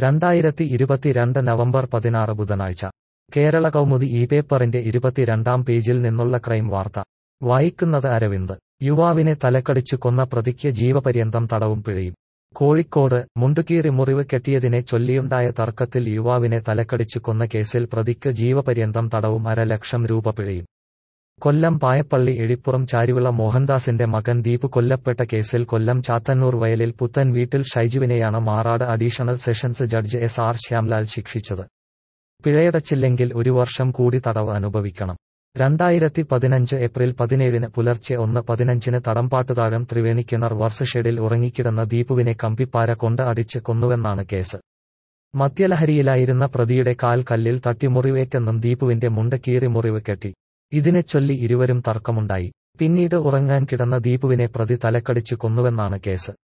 രണ്ടായിരത്തി ഇരുപത്തിരണ്ട് നവംബർ പതിനാറ് ബുധനാഴ്ച കേരള കൗമുദി ഈ പേപ്പറിന്റെ ഇരുപത്തിരണ്ടാം പേജിൽ നിന്നുള്ള ക്രൈം വാർത്ത വായിക്കുന്നത് അരവിന്ദ് യുവാവിനെ തലക്കടിച്ചു കൊന്ന പ്രതിക്ക് ജീവപര്യന്തം തടവും പിഴയും കോഴിക്കോട് മുണ്ടുകീറി മുറിവ് കെട്ടിയതിനെ ചൊല്ലിയുണ്ടായ തർക്കത്തിൽ യുവാവിനെ തലക്കടിച്ചു കൊന്ന കേസിൽ പ്രതിക്ക് ജീവപര്യന്തം തടവും അര ലക്ഷം രൂപ പിഴയും കൊല്ലം പായപ്പള്ളി എഴിപ്പുറം ചാരിവിള മോഹൻദാസിന്റെ മകൻ ദീപ് കൊല്ലപ്പെട്ട കേസിൽ കൊല്ലം ചാത്തന്നൂർ വയലിൽ പുത്തൻ വീട്ടിൽ ഷൈജുവിനെയാണ് Marad additional sessions judge S R Shyamlal ശിക്ഷിച്ചത് പിഴയടച്ചില്ലെങ്കിൽ ഒരു വർഷം കൂടി തടവ് അനുഭവിക്കണം രണ്ടായിരത്തി പതിനഞ്ച് ഏപ്രിൽ പതിനേഴിന് പുലർച്ചെ ഒന്ന് പതിനഞ്ചിന് തടംപാട്ടുതാഴം ത്രിവേണിക്കിണർ വർഷ ഷെഡിൽ ഉറങ്ങിക്കിടന്ന ദീപുവിനെ കമ്പിപ്പാര കൊണ്ട് അടിച്ച് കൊന്നുവെന്നാണ് കേസ് മദ്യലഹരിയിലായിരുന്ന പ്രതിയുടെ കാൽ കല്ലിൽ തട്ടി മുറിവേറ്റെന്നും ദീപുവിന്റെ മുണ്ട കീറി മുറിവ് കെട്ടി ഇതിനെ ചൊല്ലി ഇരുവരും തർക്കമുണ്ടായി പിന്നീട് ഉറങ്ങാൻ കിടന്ന ദീപുവിനെ പ്രതി തലക്കടിച്ചു കൊന്നുവെന്നാണ് കേസ്